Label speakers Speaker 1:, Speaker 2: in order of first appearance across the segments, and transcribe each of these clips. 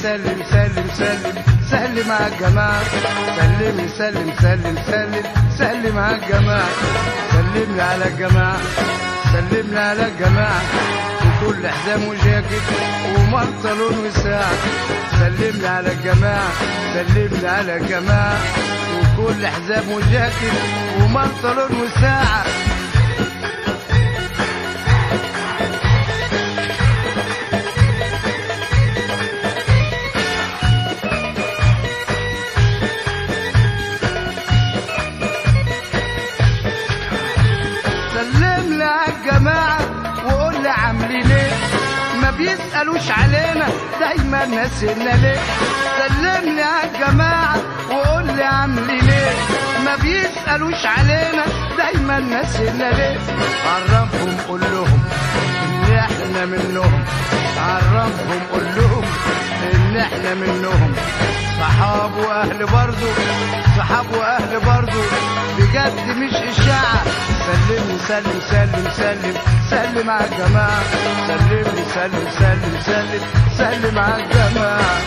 Speaker 1: سلم سلم سلم سلم على الجماعة سلم سلم سلم سلم سلم على الجماعة سلم لي على الجماعة سلم لي على الجماعة وكل حزام وجاكيت ومنطلون وساعة سلم لي على الجماعة سلم لي على الجماعة وكل حزام وجاكيت ومنطلون وساعة سلم لي على الجماعة وقول لي عاملين ايه ما بيسألوش علينا دايما ناسينا ليه سلم لي على الجماعة وقول لي عاملين ايه ما بيسألوش علينا دايما ناسينا ليه عرفهم قول لهم ان احنا منهم عرفهم قول لهم ان احنا منهم صحاب واهل برضو صحاب واهل برضو بجد مش اشاعة سلم سلم سلم سلم سلم على الجماعة سلم سلم سلم سلم سلم على الجماعة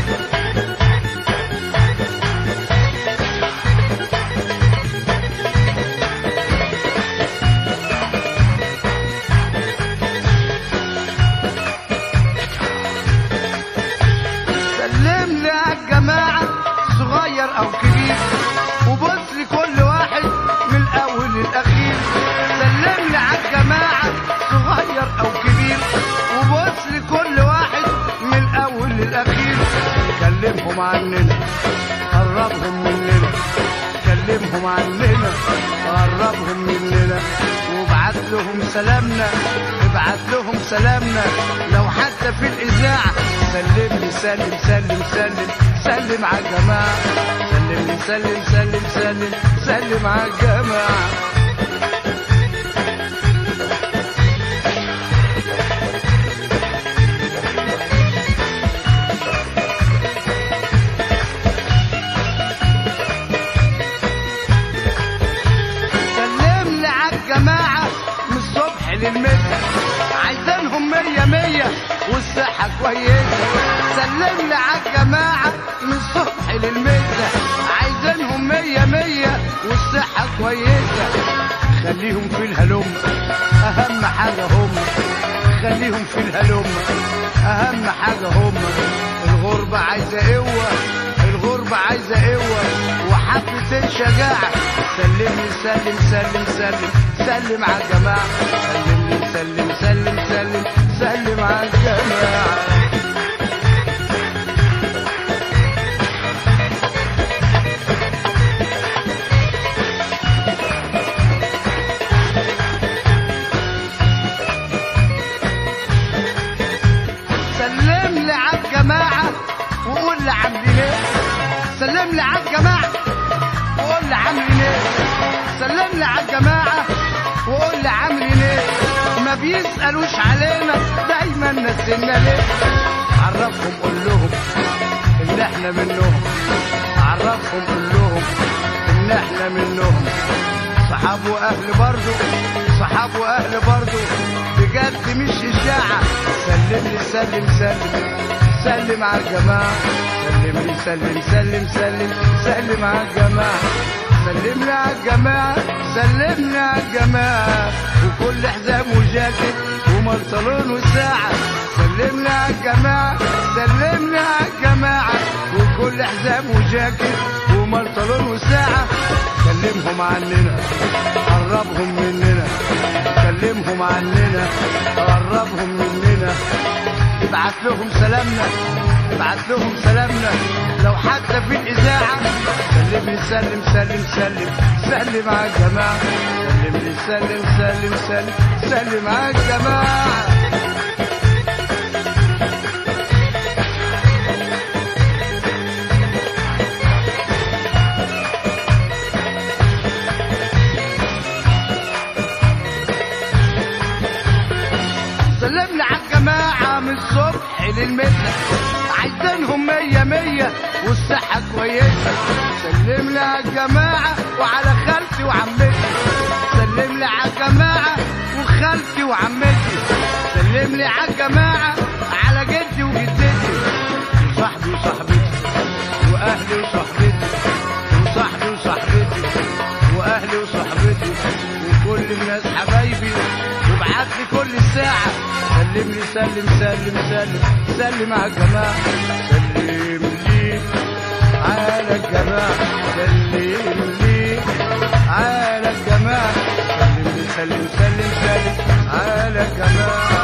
Speaker 1: سلم لي على الجماعة صغير أو كبير وبص لكل واحد من الأول للأخير سلم لي على الجماعة صغير أو كبير وبص لكل واحد من الأول للأخير كلمهم عننا قربهم مننا كلمهم عننا قربهم مننا وابعت لهم سلامنا ابعت لهم سلامنا لو حتى في الإذاعة سلم لي سلم سلم سلم سلم على الجماعة سلم لي سلم سلم سلم سلم على الجماعة سلم لي على الجماعة من الصبح للمسا عايزينهم مية مية والصحة كويسة سلم لي على الجماعة من الصبح للمسا عايزينهم مية مية والصحة كويسة خليهم في الهلم أهم حاجة هم خليهم في الهلم أهم حاجة هم الغربة عايزة قوة الغربة عايزة قوة وحبة الشجاعة سلم لي سلم سلم سلم سلم على الجماعة سلم لي سلم سلم سلم سلم على الجماعة سلم لي على الجماعة وقول لي عاملين ايه سلم لي على الجماعة وقول لي عاملين ايه سلم لي على الجماعة وقول لي عاملين ايه ما بيسألوش علينا دايما نسينا ليه عرفهم قول لهم ان احنا منهم عرفهم قول لهم ان احنا منهم صحاب واهل برضو صحاب واهل برضو بجد مش اشاعة سلم لي سلم سلم سلم على الجماعة سلم لي سلم سلم سلم سلم على الجماعة سلم لي على الجماعة سلم لي على الجماعة وكل حزام وجاكيت ومنطلون وساعة سلم لي على الجماعة سلم لي على الجماعة وكل حزام وجاكيت ومنطلون وساعة كلمهم عننا قربهم مننا كلمهم عننا قربهم مننا ابعت لهم سلامنا ابعت لهم سلامنا لو حتى في الإذاعة سلم لي سلم سلم سلم سلم على الجماعة سلم لي سلم سلم سلم سلم على الجماعة سلم لي على الجماعة من الصبح للمسا عايزينهم مية مية والصحة كويسة سلم لي على الجماعة وعلى خالتي وعمتي سلم لي على الجماعة وخالتي وعمتي سلم لي على الجماعة على جدي وجدتي وصاحب واهلي وصحبتي وكل الناس حبايبي وابعت لي كل ساعة سلم لي سلم سلم سلم سلم على الجماعة سلم لي على الجماعة سلم لي على الجماعة سلم لي سلم سلم سلم على الجماعة